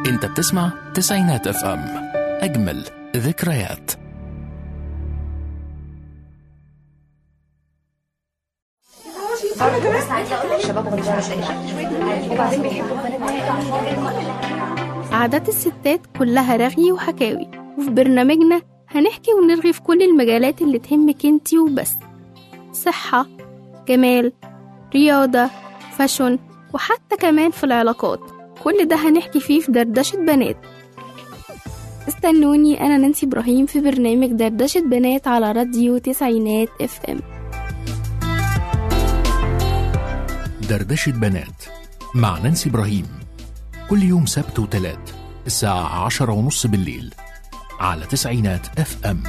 انت بتسمع تسعينات اف ام اجمل ذكريات عادات الستات كلها رغي وحكاوي وفي برنامجنا هنحكي ونرغي في كل المجالات اللي تهمك انتي وبس صحة جمال رياضة فاشن وحتى كمان في العلاقات كل ده هنحكي فيه في دردشة بنات استنوني أنا نانسي إبراهيم في برنامج دردشة بنات على راديو تسعينات اف ام دردشة بنات مع نانسي إبراهيم كل يوم سبت وتلات الساعة عشرة ونص بالليل على تسعينات اف ام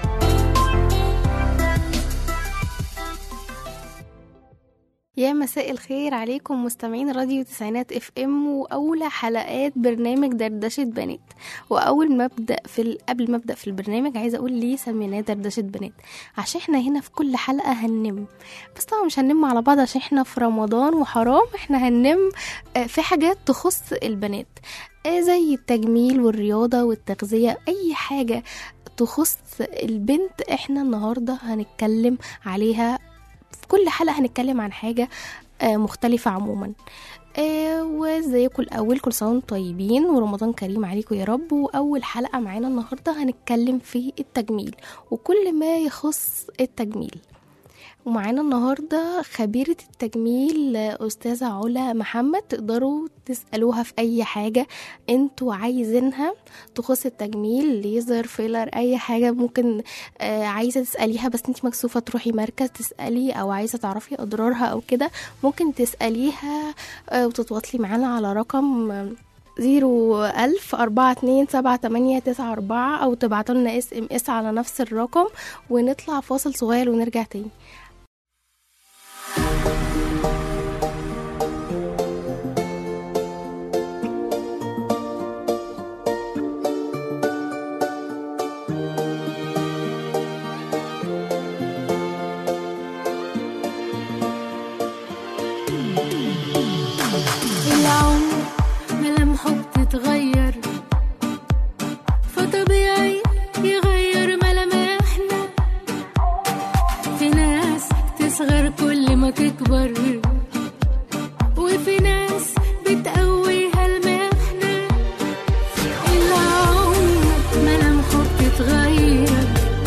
يا مساء الخير عليكم مستمعين راديو تسعينات اف ام واولى حلقات برنامج دردشه بنات واول ما ابدا في ال... قبل ما ابدا في البرنامج عايزه اقول ليه سميناه دردشه بنات عشان احنا هنا في كل حلقه هننم بس طبعا مش هننم على بعض عشان احنا في رمضان وحرام احنا هننم آه، في حاجات تخص البنات آه، زي التجميل والرياضه والتغذيه اي حاجه تخص البنت احنا النهارده هنتكلم عليها في كل حلقة هنتكلم عن حاجة آه، مختلفة عموما آه، وازيكم الأول كل سنة وانتم طيبين ورمضان كريم عليكم يا رب وأول حلقة معانا النهاردة هنتكلم في التجميل وكل ما يخص التجميل ومعانا النهاردة خبيرة التجميل آه، أستاذة علا محمد تقدروا تسألوها في أي حاجة انتوا عايزينها تخص التجميل ليزر فيلر أي حاجة ممكن آه، عايزة تسأليها بس انت مكسوفة تروحي مركز تسألي أو عايزة تعرفي أضرارها أو كده ممكن تسأليها آه، وتتواصلي معانا على رقم زيرو ألف أربعة اتنين سبعة تمانية تسعة أربعة أو تبعتوا لنا اس ام اس على نفس الرقم ونطلع فاصل صغير ونرجع تاني العمر ملامحه بتتغير فطبيعي يغير ملامحنا في ناس تصغر كل ما تكبر وفي ناس بتقويها المحنة العمر ملامحه بتتغير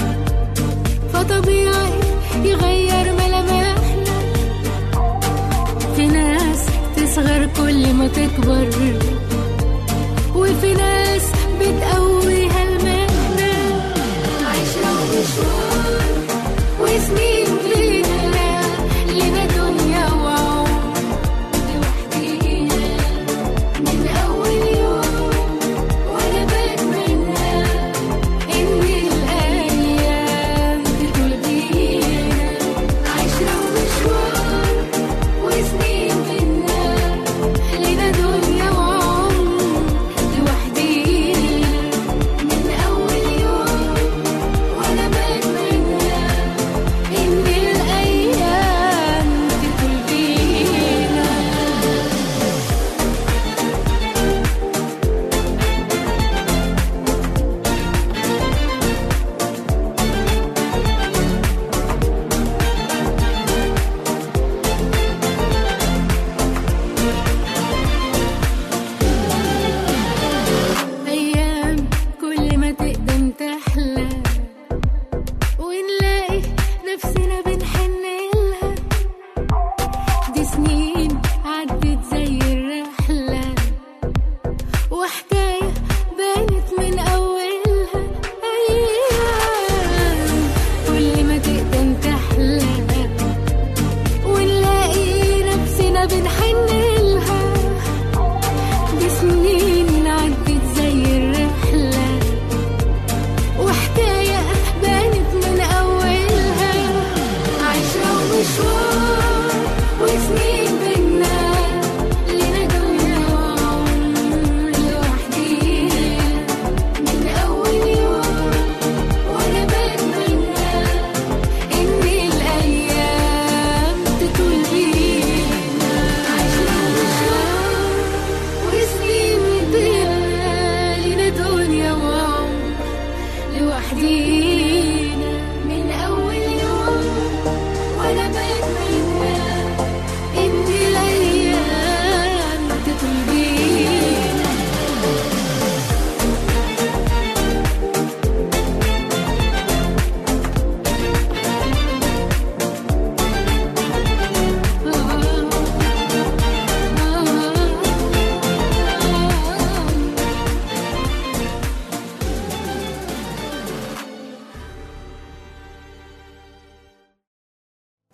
فطبيعي يغير ملامحنا في ناس تصغر كل ما تكبر وفي ناس بتقويها المهنة عشرة ومشوار وسنين لينا لنا دنيا وعمر لوحدينا من أول يوم وأنا بتمنى إن الأيام تطول بينا عشرة ومشوار وسنين منا لنا دنيا وعمر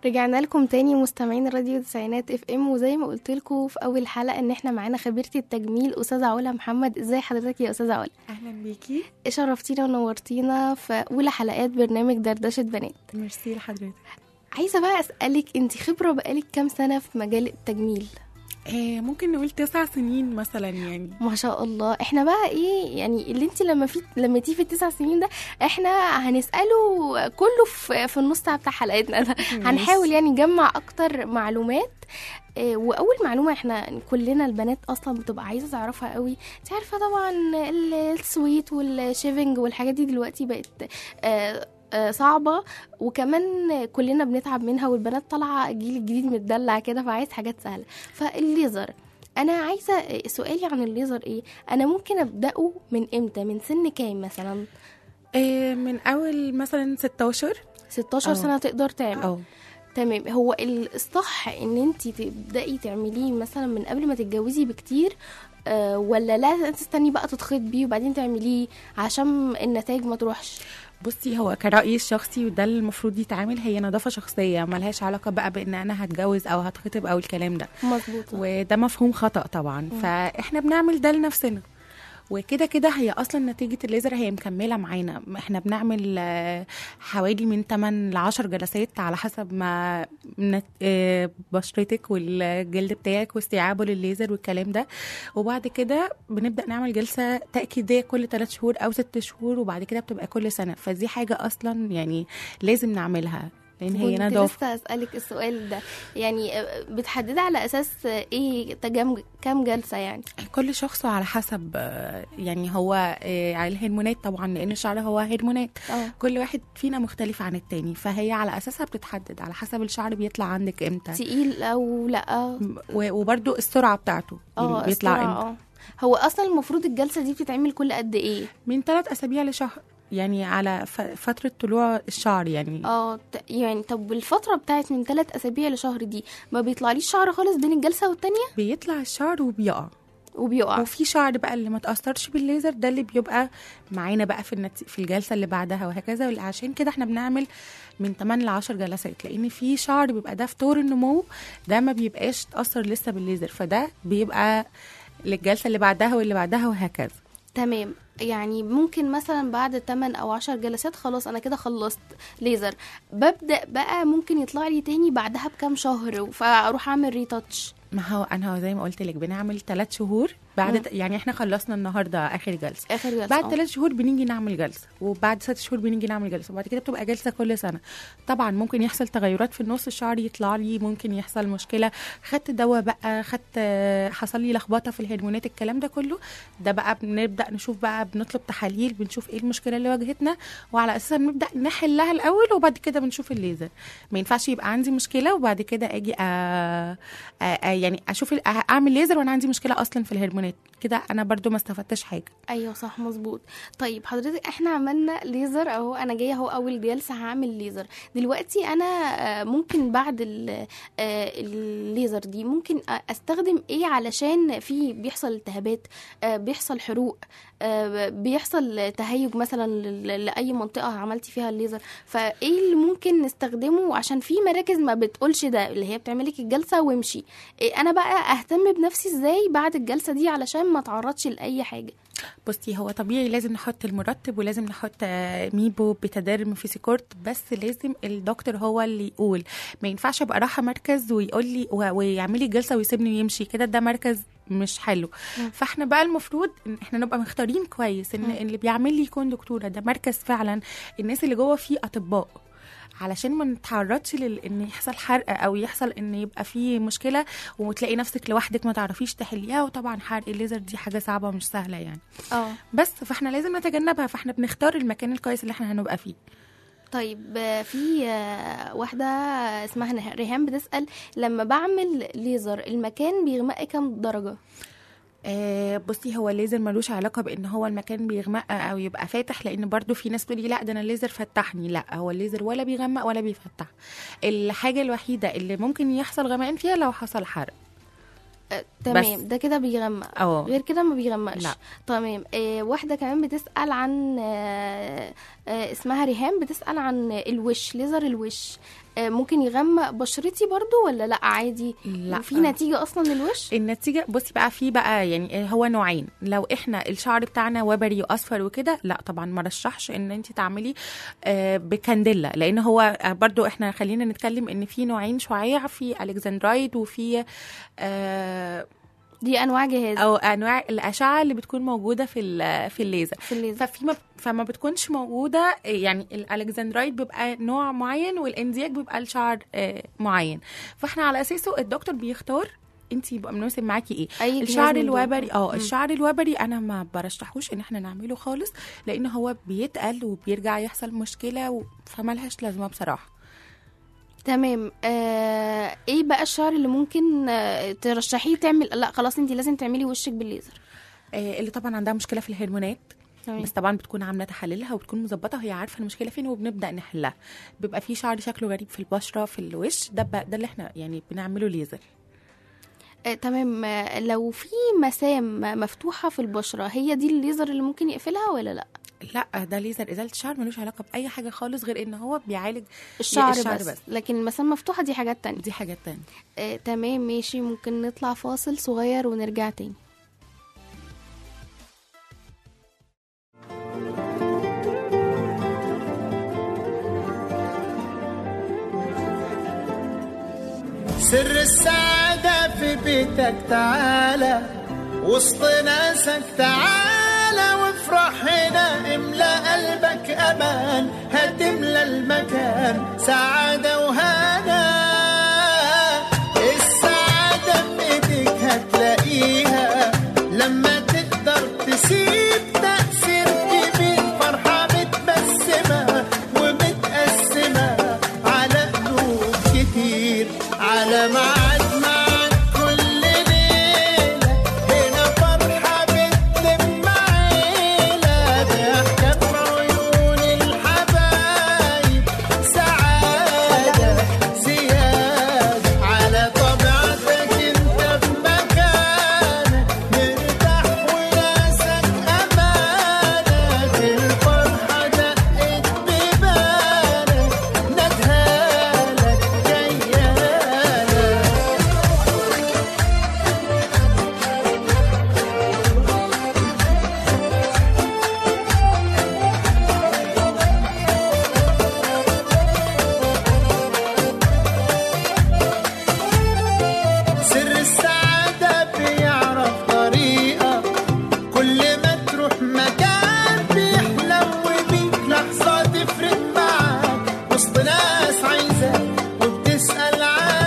رجعنا لكم تاني مستمعين راديو تسعينات اف ام وزي ما قلت لكم في اول حلقه ان احنا معانا خبيره التجميل استاذه علا محمد ازاي حضرتك يا استاذه علا اهلا بيكي شرفتينا ونورتينا في اولى حلقات برنامج دردشه بنات ميرسي لحضرتك عايزه بقى اسالك انت خبره بقالك كام سنه في مجال التجميل آه ممكن نقول تسع سنين مثلا يعني ما شاء الله احنا بقى ايه يعني اللي انت لما في لما تيجي في التسع سنين ده احنا هنساله كله في, في النص ساعه بتاع حلقتنا ده هنحاول يعني نجمع اكتر معلومات إيه، واول معلومه احنا كلنا البنات اصلا بتبقى عايزه تعرفها قوي انت عارفه طبعا ال- السويت والشيفنج والحاجات دي دلوقتي بقت آه، آه، صعبة وكمان كلنا بنتعب منها والبنات طالعة الجيل الجديد متدلع كده فعايز حاجات سهلة فالليزر انا عايزه سؤالي عن الليزر ايه انا ممكن ابداه من امتى من سن كام مثلا آه من اول مثلا 16 16 أه. سنه تقدر تعمل او تمام هو الصح ان انت تبداي تعمليه مثلا من قبل ما تتجوزي بكتير آه ولا لا تستني بقى تتخطبي وبعدين تعمليه عشان النتائج ما تروحش بصي هو كرأيي الشخصي وده اللي المفروض يتعامل هي نظافة شخصية ملهاش علاقة بقى بان انا هتجوز او هتخطب او الكلام ده مظبوط وده مفهوم خطأ طبعا فاحنا بنعمل ده لنفسنا وكده كده هي اصلا نتيجه الليزر هي مكمله معانا احنا بنعمل آه، حوالي من 8 ل 10 جلسات على حسب ما نت- آه، بشرتك والجلد بتاعك واستيعابه للليزر والكلام ده وبعد كده بنبدا نعمل جلسه تاكيديه كل 3 شهور او 6 شهور وبعد كده بتبقى كل سنه فدي حاجه اصلا يعني لازم نعملها لان هي كنت نظافه لسه اسالك السؤال ده يعني آه، بتحددي على اساس آه، ايه تجم كام جلسه يعني كل شخص على حسب آه، يعني هو آه، على الهرمونات طبعا لان الشعر هو هرمونات اه كل واحد فينا مختلف عن التاني فهي على اساسها بتتحدد على حسب الشعر بيطلع عندك امتى تقيل او لا م- و- وبرده السرعه بتاعته اه يعني بيطلع السرعة، امتى اه هو اصلا المفروض الجلسه دي بتتعمل كل قد ايه من ثلاث اسابيع لشهر يعني على ف- فتره طلوع الشعر يعني اه ت- يعني طب الفتره بتاعت من ثلاث اسابيع لشهر دي ما بيطلعليش شعر خالص بين الجلسه والتانية بيطلع الشعر وبيقع وبيقع وفي شعر بقى اللي ما تاثرش بالليزر ده اللي بيبقى معانا بقى في النت... في الجلسه اللي بعدها وهكذا عشان كده احنا بنعمل من 8 ل 10 جلسات لان في شعر بيبقى ده في طور النمو ده ما بيبقاش اتاثر لسه بالليزر فده بيبقى للجلسه اللي بعدها واللي بعدها وهكذا تمام يعني ممكن مثلا بعد 8 او 10 جلسات خلاص انا كده خلصت ليزر ببدا بقى ممكن يطلع لي تاني بعدها بكام شهر فاروح اعمل ريتاتش ما هو انا زي ما قلت لك بنعمل ثلاث شهور بعد مم. يعني احنا خلصنا النهارده اخر جلسه اخر جلسه بعد آه. ثلاث شهور بنيجي نعمل جلسه وبعد ست شهور بنيجي نعمل جلسه وبعد كده بتبقى جلسه كل سنه طبعا ممكن يحصل تغيرات في النص الشعر يطلع لي ممكن يحصل مشكله خدت دواء بقى خدت حصل لي لخبطه في الهرمونات الكلام ده كله ده بقى بنبدا نشوف بقى بنطلب تحاليل بنشوف ايه المشكله اللي واجهتنا وعلى اساسها بنبدا نحلها الاول وبعد كده بنشوف الليزر ما ينفعش يبقى عندي مشكله وبعد كده اجي أ... أ... أ... يعني اشوف ال- اعمل ليزر وانا عندي مشكله اصلا في الهرمونات كده انا برضو ما استفدتش حاجه ايوه صح مظبوط طيب حضرتك احنا عملنا ليزر اهو انا جايه اهو اول جلسه هعمل ليزر دلوقتي انا آه، ممكن بعد ال- آه، الليزر دي ممكن أ- استخدم ايه علشان في بيحصل التهابات آه، بيحصل حروق آه، بيحصل تهيج مثلا ل- لاي منطقه عملتي فيها الليزر فايه اللي ممكن نستخدمه عشان في مراكز ما بتقولش ده اللي هي بتعملك الجلسه وامشي إيه انا بقى اهتم بنفسي ازاي بعد الجلسه دي علشان ما اتعرضش لاي حاجه بصي هو طبيعي لازم نحط المرطب ولازم نحط آه، ميبو بتدرم فيسيكورت بس لازم الدكتور هو اللي يقول ما ينفعش ابقى رايحه مركز ويقول لي و- ويعمل لي جلسه ويسيبني ويمشي كده ده مركز مش حلو مم. فاحنا بقى المفروض ان احنا نبقى مختارين كويس ان مم. اللي بيعمل لي يكون دكتوره ده مركز فعلا الناس اللي جوه فيه اطباء علشان ما نتعرضش لل... ان يحصل حرق او يحصل ان يبقى فيه مشكله وتلاقي نفسك لوحدك ما تعرفيش تحليها وطبعا حرق الليزر دي حاجه صعبه مش سهله يعني اه بس فاحنا لازم نتجنبها فاحنا بنختار المكان الكويس اللي احنا هنبقى فيه طيب آه، في آه، واحدة اسمها نه- ريهام بتسأل لما بعمل ليزر المكان بيغمق كام درجة؟ آه بصي هو الليزر ملوش علاقه بان هو المكان بيغمق او يبقى فاتح لان برضو في ناس تقولي لا ده انا الليزر فتحني لا هو الليزر ولا بيغمق ولا بيفتح الحاجه الوحيده اللي ممكن يحصل غمقان فيها لو حصل حرق آه، تمام ده كده بيغمق اه غير كده ما بيغمقش لا. تمام آه واحدة كمان بتسأل عن آه آه اسمها ريهام بتسأل عن الوش ليزر الوش آه، ممكن يغمق بشرتي برضو ولا لا عادي لا. في نتيجه اصلا للوش النتيجة بصي بقى في بقى يعني هو نوعين لو احنا الشعر بتاعنا وبري واصفر وكده لا طبعا ما رشحش ان انت تعملي آه، بكانديلا لان هو آه، برضو احنا خلينا نتكلم ان في نوعين شعاع في الكسندرايد وفي آه، دي انواع جهاز او انواع الاشعه اللي بتكون موجوده في ال- في الليزر في الليزر ففي ما فما بتكونش موجوده يعني الالكسندرايد بيبقى نوع معين والاندياك بيبقى الشعر آه، معين فاحنا على اساسه الدكتور بيختار انت يبقى مناسب معاكي ايه اي جهاز الشعر من دول. الوبري اه مم. الشعر الوبري انا ما برشحوش ان احنا نعمله خالص لان هو بيتقل وبيرجع يحصل مشكله و... فملهاش لازمه بصراحه تمام آه ايه بقى الشعر اللي ممكن آه ترشحيه تعمل لا خلاص انت لازم تعملي وشك بالليزر آه اللي طبعا عندها مشكله في الهرمونات تمام بس طبعا بتكون عامله تحاليلها وبتكون مظبطه وهي عارفه المشكله فين وبنبدا نحلها بيبقى في شعر شكله غريب في البشره في الوش ده بقى ده اللي احنا يعني بنعمله ليزر آه تمام آه لو في مسام مفتوحه في البشره هي دي الليزر اللي ممكن يقفلها ولا لا لا ده ليزر ازاله الشعر ملوش علاقه باي حاجه خالص غير ان هو بيعالج الشعر, الشعر بس. بس. لكن المسام مفتوحه دي حاجات تانية دي حاجات تانية آه تمام ماشي ممكن نطلع فاصل صغير ونرجع تاني سر السعادة في بيتك تعالى وسط ناسك تعالى وافرح هنا املى قلبك امان هتملى المكان سعادة وهنا السعادة في ايديك هتلاقيها لما تقدر تسيب تأثير كبير فرحة متبسمة ومتقسمة على قلوب كتير على ميعاد معاك كل ليلة هنا فرحة بتلم عيلة ضحكة في عيون الحبايب سعادة زيادة على طبيعتك انت في مكانك مرتاح وناسك امانك الفرحة دقت ببالك ندهالك جيالك سر السعادة بيعرف طريقة كل ما تروح مكان بيحلو بيك لحظة تفرق معاك وسط ناس عايزاك وبتسأل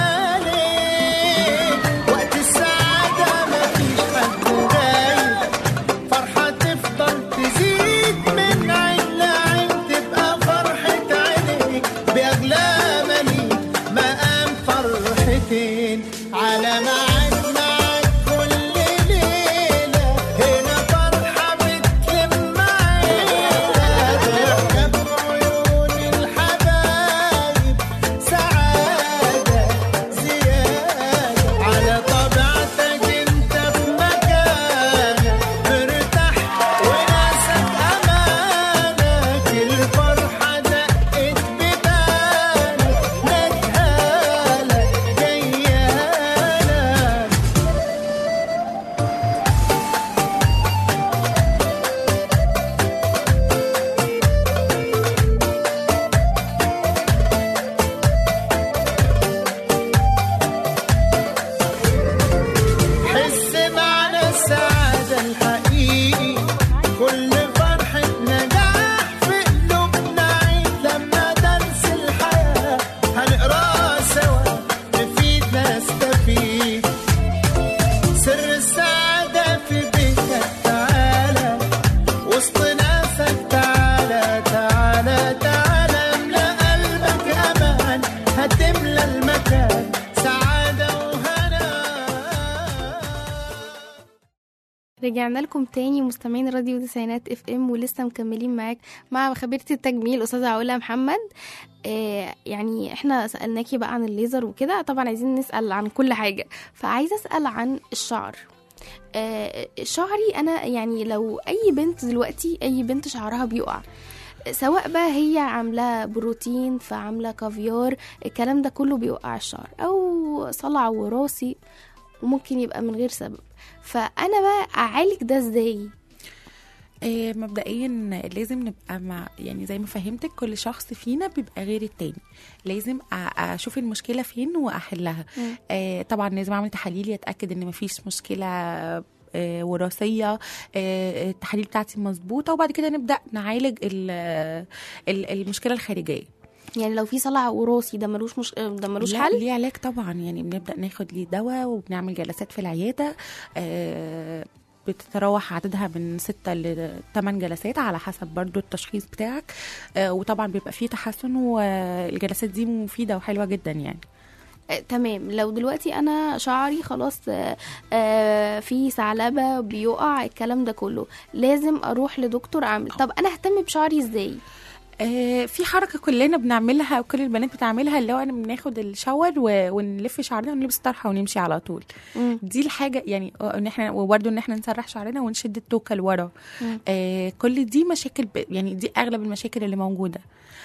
عليك وقت السعادة مفيش حد غايب فرحة تفضل تزيد من عين لعين تبقى فرحة عينيك بأغلى مليك مقام فرحتين على ميعاد معاك كل ليلة هنا فرحة بتلم عيلة ضحكة في عيون الحبايب سعادة زيادة على طبيعتك انت في مكانك مرتاح وناسك امانك الفرحة دقت ببالك ندهالك جيالك حس معنى السعادة الحقيقي كل فرحة نجاح في قلوبنا عيد لما درس الحياة هنقراه سوا نفيد نستفيد سر السعادة في بيتك تعالى وسط ناسك تعالى تعالى تعالى املى قلبك أمان هتملى المكان سعادة وهنا رجعنا لكم تاني مستمعين راديو تسعينات اف ام ولسه مكملين معاك مع خبيرة التجميل استاذة علا محمد آه يعني احنا سألناكي بقى عن الليزر وكده طبعا عايزين نسأل عن كل حاجة فعايزة اسأل عن الشعر آه شعري انا يعني لو اي بنت دلوقتي اي بنت شعرها بيقع سواء بقى هي عاملة بروتين فعاملة كافيار الكلام ده كله بيوقع الشعر او صلع وراثي وممكن يبقى من غير سبب فانا بقى اعالج ده ازاي آه، مبدئيا لازم نبقى مع يعني زي ما فهمتك كل شخص فينا بيبقى غير التاني لازم أ- اشوف المشكله فين واحلها مم. آه طبعا لازم اعمل تحاليل يتاكد ان مفيش مشكله آه، وراثيه آه، التحاليل بتاعتي مظبوطه وبعد كده نبدا نعالج ال- ال- المشكله الخارجيه يعني لو في صلع وراثي ده ملوش مش... ده ملوش لا، حل ليه علاج طبعا يعني بنبدا ناخد ليه دواء وبنعمل جلسات في العياده آه، بتتراوح عددها من ستة ل 8 جلسات على حسب برضو التشخيص بتاعك آه، وطبعا بيبقى فيه تحسن والجلسات دي مفيدة وحلوة جدا يعني آه، تمام لو دلوقتي انا شعري خلاص آه، آه، في ثعلبه بيقع الكلام ده كله لازم اروح لدكتور اعمل طب انا اهتم بشعري ازاي آه، في حركة كلنا بنعملها وكل البنات بتعملها اللي هو انا بناخد الشاور و- ونلف شعرنا ونلبس طرحة ونمشي على طول مم. دي الحاجة يعني آه، ان احنا وبرده ان احنا نسرح شعرنا ونشد التوكة لورا مم. آه كل دي مشاكل ب... يعني دي اغلب المشاكل اللي موجودة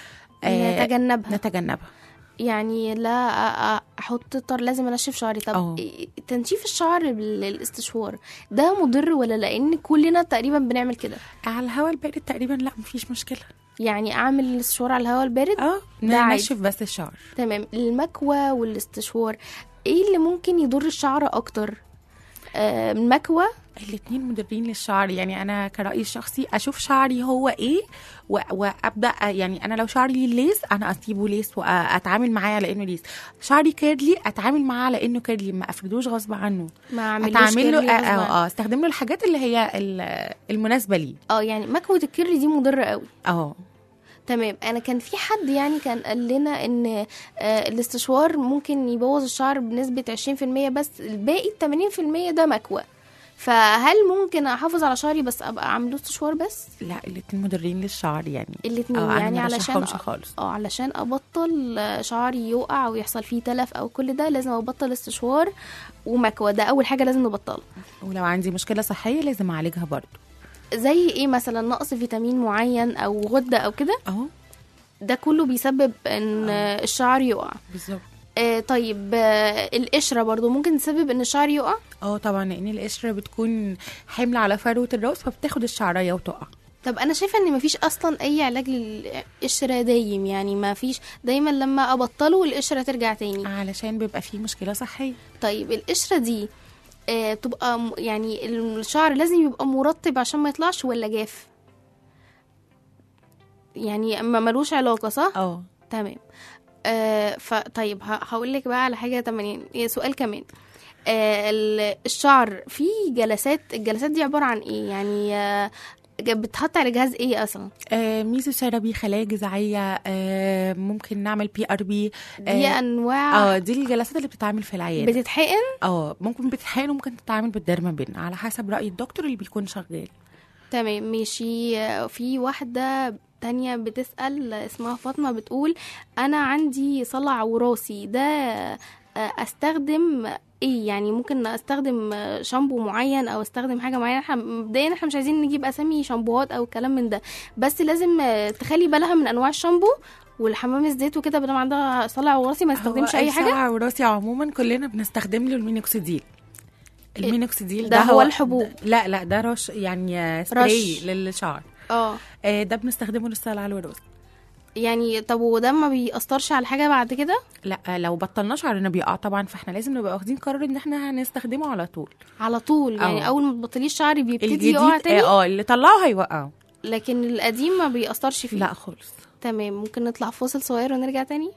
آه نتجنبها نتجنبها يعني لا أ- أ- احط طر لازم انشف شعري طب اه. إيه- تنشيف الشعر بالاستشوار ده مضر ولا لان كلنا تقريبا بنعمل كده على الهواء البارد تقريبا لا مفيش مشكله يعني اعمل الاستشوار على الهواء البارد اه ده عادي. ننشف بس الشعر تمام المكوى والاستشوار ايه اللي ممكن يضر الشعر اكتر آه المكوى الاتنين مضرين للشعر يعني انا كرأيي الشخصي اشوف شعري هو ايه و... وابدا يعني انا لو شعري ليس انا اسيبه ليس واتعامل معاه على انه ليس شعري كيرلي اتعامل معاه على انه كيرلي ما افردوش غصب عنه ما اعملوش اتعامل له كيرلي غصب عنه. اه اه استخدم له الحاجات اللي هي ال- المناسبه ليه اه يعني مكوة الكيرلي دي مضرة قوي اه تمام انا كان في حد يعني كان قال لنا ان آه الاستشوار ممكن يبوظ الشعر بنسبة 20% بس الباقي 80% ده مكوى فهل ممكن احافظ على شعري بس ابقى عامله استشوار بس لا الاتنين مضرين للشعر يعني الاتنين اه يعني انا ما علشان برشحهمش خالص اه علشان ابطل آه، شعري يقع ويحصل فيه تلف او كل ده لازم ابطل استشوار ومكوى ده اول حاجه لازم نبطلها ولو عندي مشكله صحيه لازم اعالجها برضو زي ايه مثلا نقص فيتامين معين او غده او كده اهو ده كله بيسبب ان آه، الشعر يقع بالظبط آه طيب آه القشره برضو ممكن تسبب ان الشعر يقع اه طبعا لان القشره بتكون حمل على فروه الراس فبتاخد الشعريه وتقع طب انا شايفه ان مفيش اصلا اي علاج للقشره دايم يعني مفيش دايما لما ابطله القشره ترجع تاني علشان بيبقى فيه مشكله صحيه طيب القشره دي آه تبقى م- يعني الشعر لازم يبقى مرطب عشان ما يطلعش ولا جاف يعني ما ملوش علاقه صح اه تمام آه فطيب هقول لك بقى على حاجه تمانين إيه سؤال كمان آه ال- الشعر في جلسات الجلسات دي عباره عن ايه يعني آه ج- بتحط على جهاز ايه اصلا آه ميزوثيرابي خلايا جذعيه آه ممكن نعمل بي ار بي دي انواع اه دي الجلسات اللي بتتعمل في العياده بتتحقن اه ممكن بتتحقن وممكن تتعامل بالدرمابين على حسب راي الدكتور اللي بيكون شغال تمام ماشي آه، في واحدة تانية بتسأل اسمها فاطمة بتقول أنا عندي صلع وراثي ده آه، أستخدم ايه يعني ممكن استخدم آه، شامبو معين او استخدم حاجه معينه احنا مبدئيا احنا مش عايزين نجيب اسامي شامبوهات او الكلام من ده بس لازم آه، تخلي بالها من انواع الشامبو والحمام الزيت وكده بدل ما عندها صلع وراثي ما تستخدمش هو اي حاجه صلع وراثي عموما كلنا بنستخدم له المينوكسيديل المينوكسيديل ده هو الحبوب. لا لا ده رش يعني سبراي للشعر اه آه، ده بنستخدمه للصلع الوراثي يعني طب وده ما بيأثرش على حاجه بعد كده لا لو بطلنا شعرنا بيقع طبعا فاحنا لازم نبقى واخدين قرار ان احنا هنستخدمه على طول على طول يعني اه. اول ما تبطليه الشعر بيبتدي الجديد يقع تاني اه آه، اللي طلعه هيوقعه لكن القديم ما بيأثرش فيه لا خالص تمام ممكن نطلع فاصل صغير ونرجع تاني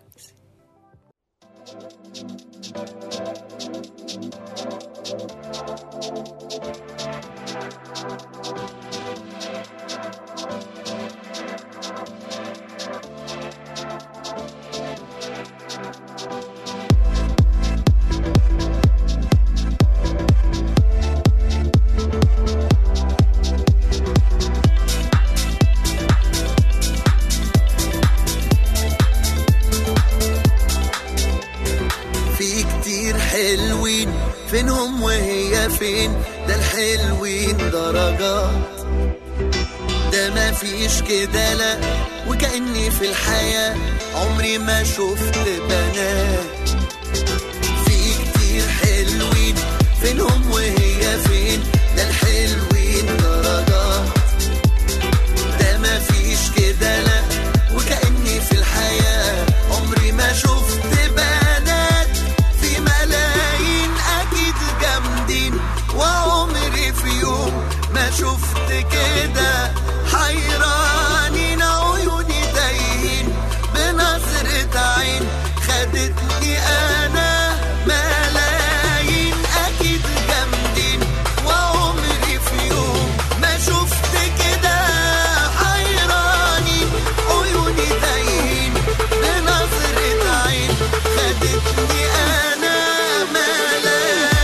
في كتير حلوين فينهم وهي فين ده الحلوين درجات ده ده مفيش كده لا وكأني في الحياة عمري ما شفت بنات في كتير حلوين فينهم وهي فين ده الحلوين درجات ده مفيش كده لا وكأني في الحياة عمري ما شفت بنات في ملايين أكيد جامدين وعمري في يوم ما شفت كده حيرانين عيوني تايهين بنظرة عين خدتني أنا ملايين أكيد جامدين وعمري في يوم ما شفت كده حيرانين عيوني تايهين بنظرة عين خدتني أنا ملايين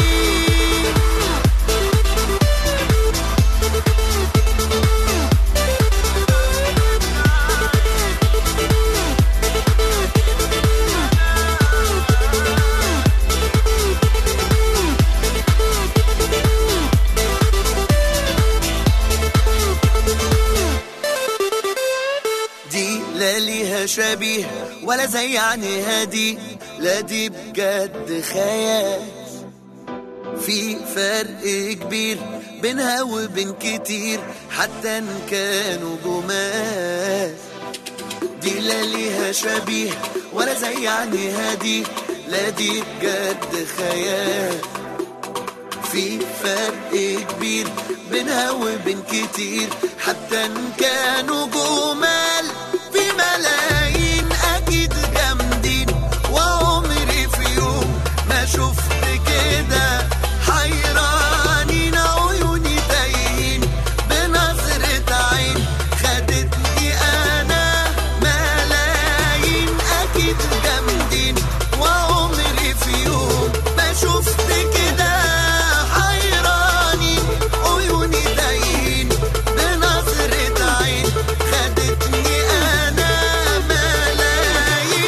دي لا ليها شبيه ولا زي عينيها دي لا دي بجد خيال في فرق كبير بينها وبين كتير حتى ان كانوا جمال دي لا ليها شبيه ولا زي عينيها دي لا دي بجد خيال في فرق كبير بينها وبين كتير حتى ان كانوا جمال في ملايين اكيد جامدين وعمري في يوم ما شفت كده حيرانين عيوني تايهين بنظرة عين خدتني انا ملايين اكيد جامدين وعمري في يوم ما شفت كده حيراني عيوني تايهين بنظرة عين خدتني انا ملايين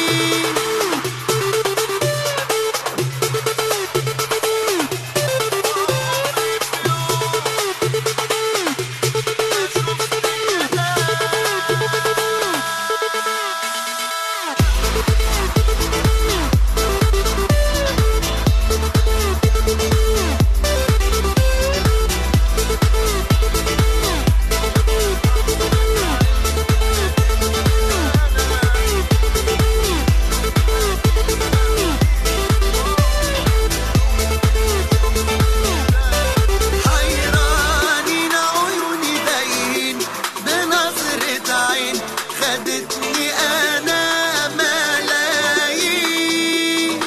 حيرانين عيوني دايين بنظرة عين خدتني أنا ملايين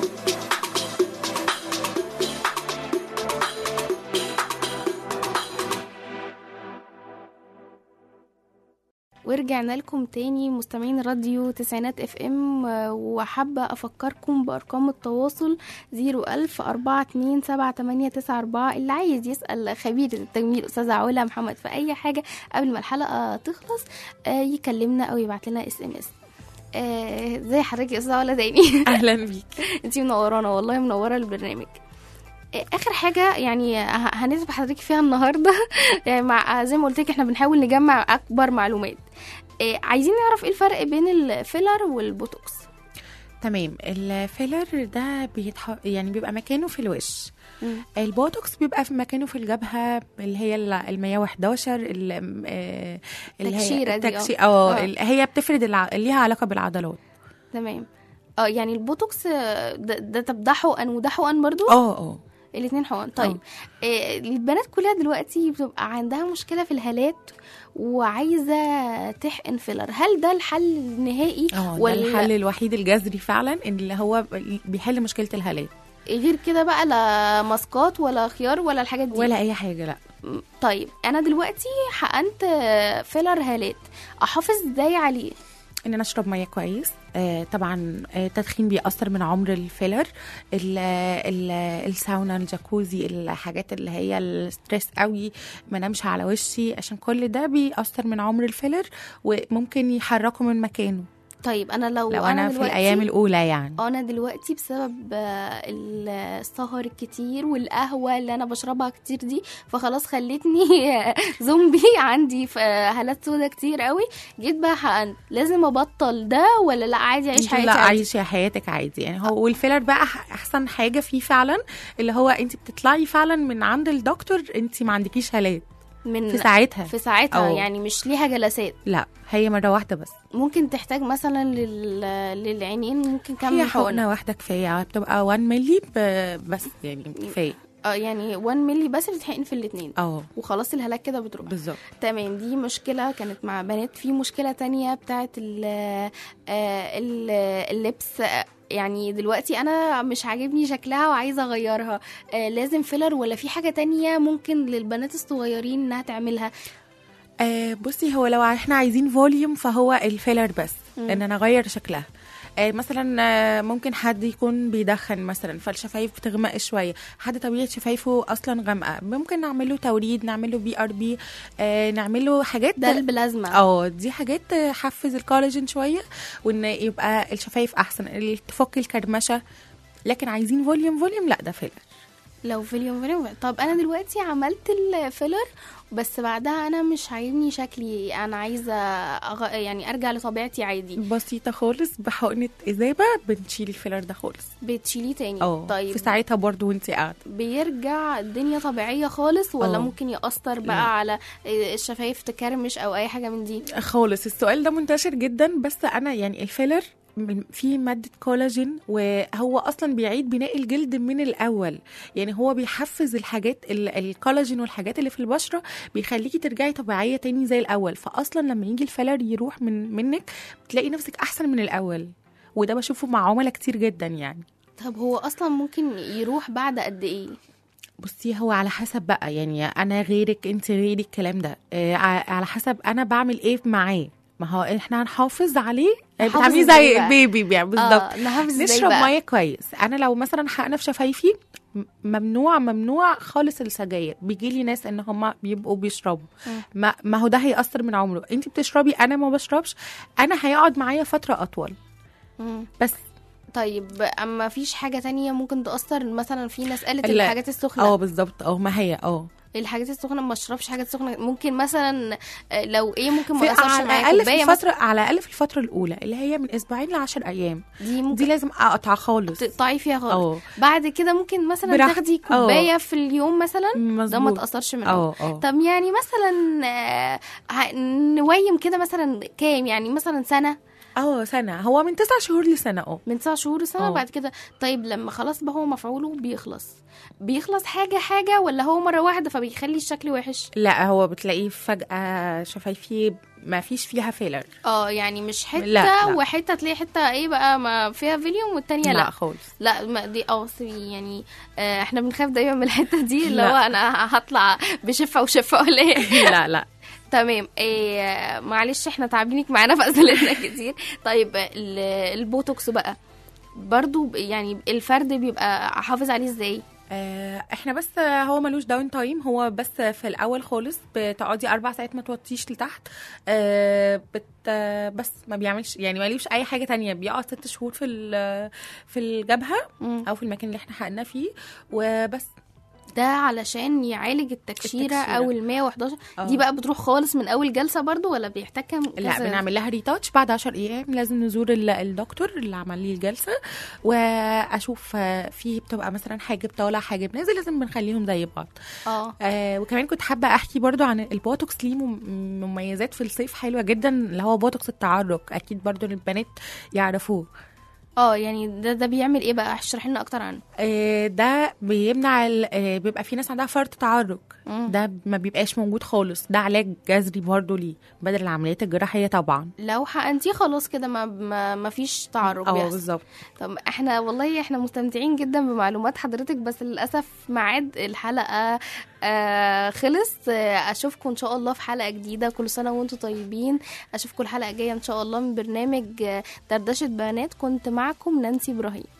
ورجعنا لكم تاني مستمعين راديو تسعينات اف ام وحابة افكركم بارقام التواصل زيرو الف اربعة اتنين سبعة تمانية تسعة اربعة اللي عايز يسأل خبير التجميل استاذة علا محمد في اي حاجة قبل ما الحلقة تخلص آه، يكلمنا او يبعت لنا اس ام اس زي حضرتك يا استاذة علا تاني اهلا بيك انتي منورانا والله منوره البرنامج آه، اخر حاجه يعني ه- هنسبح حضرتك فيها النهارده يعني مع زي ما قلت لك احنا بنحاول نجمع اكبر معلومات آه، عايزين نعرف ايه الفرق بين الفيلر والبوتوكس تمام الفيلر ده بيتح... يعني بيبقى مكانه في الوش مم. البوتوكس بيبقى في مكانه في الجبهه اللي هي ال 111 ال- آه، اللي هي تكشيرة دي، التكشي- اه. اه اه. ال- هي بتفرد الع... ليها علاقه بالعضلات تمام اه يعني البوتوكس آه، ده, ده طب ده حقن وده حقن برضو اه اه الاثنين حقن طيب آه البنات كلها دلوقتي بتبقى عندها مشكله في الهالات وعايزه تحقن فيلر هل ده الحل النهائي اه ده الحل الوحيد الجذري فعلا اللي هو بيحل مشكله الهالات غير كده بقى لا ماسكات ولا خيار ولا الحاجات دي ولا اي حاجه لا م- طيب انا دلوقتي حقنت آه، فيلر هالات احافظ ازاي عليه ان انا اشرب ميه كويس آه طبعا آه التدخين بيأثر من عمر الفيلر ال ال الساونا الجاكوزي الحاجات اللي هي الستريس قوي ما نمشي على وشي عشان كل ده بيأثر من عمر الفيلر وممكن يحركه من مكانه طيب انا لو, لو انا في دلوقتي الايام الاولى يعني انا دلوقتي بسبب آه، السهر الكتير والقهوه اللي انا بشربها كتير دي فخلاص خلتني زومبي عندي ف- هالات سودا كتير قوي جيت بقى حقنت لازم ابطل ده ولا لا عادي اعيش انت حياتي لا عادي عايشة حياتك عادي يعني هو والفيلر بقى أح- احسن حاجه فيه فعلا اللي هو انت بتطلعي فعلا من عند الدكتور انت ما عندكيش هالات من في ساعتها في ساعتها أو. يعني مش ليها جلسات لا هي مره واحده بس ممكن تحتاج مثلا لل... للعينين ممكن كم هي حقنه حقنه واحده كفايه بتبقى 1 مللي ب- بس يعني كفايه اه يعني 1 مللي بس بتحقن في الاثنين اه وخلاص الهلاك كده بتروح بالظبط تمام دي مشكلة كانت مع بنات في مشكلة تانية بتاعت ال آه، ال- اللبس آه، يعني دلوقتي انا مش عاجبني شكلها وعايزة اغيرها آه، لازم فيلر ولا في حاجة تانية ممكن للبنات الصغيرين انها تعملها آه بصي هو لو احنا عايزين فوليوم فهو الفيلر بس ان انا اغير شكلها آه مثلا آه ممكن حد يكون بيدخن مثلا فالشفايف بتغمق شويه حد طبيعه شفايفه اصلا غامقه ممكن نعمل له توريد نعمل له بي ار بي آه نعمل له حاجات ده البلازما اه دي حاجات تحفز الكولاجين شويه وان يبقى الشفايف احسن ال- تفك الكرمشه لكن عايزين فوليوم فوليوم لا ده فيلر لو فيليوم فيليوم طب انا دلوقتي عملت الفيلر بس بعدها انا مش عاجبني شكلي انا عايزة أغ... يعني ارجع لطبيعتي عادي بسيطه خالص بحقنه اذابه بنشيل الفيلر ده خالص بتشيليه تاني اه طيب في ساعتها برضو وانت قاعده بيرجع الدنيا طبيعية خالص ولا اه. ممكن يأثر لا. بقى على الشفايف تكرمش أو أي حاجة من دي خالص السؤال ده منتشر جدا بس انا يعني الفيلر من- فيه مادة كولاجين وهو أصلا بيعيد بناء الجلد من الأول يعني هو بيحفز الحاجات ال- الكولاجين والحاجات اللي في البشرة بيخليكي ترجعي طبيعية تاني زي الأول فأصلا لما يجي الفيلر يروح من منك بتلاقي نفسك أحسن من الأول وده بشوفه مع عملاء كتير جدا يعني طب هو أصلا ممكن يروح بعد قد إيه؟ بصي هو على حسب بقى يعني انا غيرك انت غيري الكلام ده آه ع- على حسب انا بعمل ايه معاه ما هو احنا هنحافظ عليه آه، نحافظ بتعملي ازاي زي بقى؟ البيبي يعني بالظبط اه نحافظ ازاي نشرب بقى؟ ميه كويس انا لو مثلا حقنه في شفايفي م- ممنوع ممنوع خالص السجاير بيجي لي ناس ان هم بيبقوا بيشربوا ما, ما هو ده هيأثر من عمره انت بتشربي انا ما بشربش انا هيقعد معايا فتره اطول مم. بس طيب أما فيش حاجة تانية ممكن تأثر مثلا في ناس قالت لا. الحاجات اه السخنة بالظبط اه ما هي اه الحاجات السخنة ما اشربش حاجات سخنة ممكن مثلا آه، لو ايه ممكن ما في يأثرش على معايا الاقل في كوباية الفتره على الاقل في الفتره الاولى اللي هي من اسبوعين ل 10 ايام مثلا دي دي ممكن لازم اقطع خالص تقطعي فيها خالص اه بعد كده ممكن مثلا براحتك. تاخدي اه. كوباية في اليوم مثلا ده ما مظبوط. تأثرش من اه اه طب يعني مثلا آه، ه- نويم كده مثلا كام يعني مثلا سنة اه سنه هو من تسع شهور لسنه اه من تسع شهور لسنة اه. بعد كده طيب لما خلاص بقى هو مفعوله بيخلص بيخلص حاجة حاجة ولا هو مرة واحدة فبيخلي الشكل وحش لا هو بتلاقيه فجاه شفايفي ما فيش فيها فيلر اه يعني مش حتة لا، لا. وحتة تلاقي حتة ايه بقى ما فيها فيليوم والتانية لا لا خالص لا ما دي اه سوري يعني آه احنا بنخاف دايما من الحتة دي اللي لا. هو انا هطلع بشفة وشفة ولا ايه لا لا تمام إيه معلش احنا تعبينك معانا في اسئلتنا كتير طيب ال- البوتوكس بقى برضو ب- يعني الفرد بيبقى حافظ عليه ازاي آه، احنا بس هو ملوش داون تايم هو بس في الاول خالص بتقعدي اربع ساعات ما توطيش لتحت آه، بت آه، بس ما بيعملش يعني ملوش اي حاجه تانية بيقعد ست شهور في ال- في الجبهه مم. او في المكان اللي احنا حقنا فيه وبس ده علشان يعالج التكشيره, التكشيرة. او ال 111 اه. دي بقى بتروح خالص من اول جلسه برضو ولا بيحتاج كام لا كذا- بنعمل لها ريتاتش بعد 10 ايام لازم نزور ال- الدكتور اللي عمل لي الجلسه واشوف آه، في بتبقى مثلا حاجب طالع حاجب نازل لازم بنخليهم زي بعض اه آه وكمان كنت حابه احكي برضو عن البوتوكس ليه مم- مميزات في الصيف حلوه جدا اللي هو بوتوكس التعرق اكيد برضو البنات يعرفوه اه يعني ده ده بيعمل ايه بقى اشرح لنا اكتر عنه آه ده بيمنع ال- آه بيبقى في ناس عندها فرط تعرق مم. ده ما بيبقاش موجود خالص ده علاج جذري برضو ليه بدل العمليات الجراحيه طبعا لو حقنتيه خلاص كده ما ما, ما فيش تعرض اه بيحصل بالظبط طب احنا والله احنا مستمتعين جدا بمعلومات حضرتك بس للاسف ميعاد الحلقه آه خلص آه اشوفكم ان شاء الله في حلقه جديده كل سنه وانتم طيبين اشوفكم الحلقه الجايه ان شاء الله من برنامج آه، دردشه بنات كنت معكم نانسي ابراهيم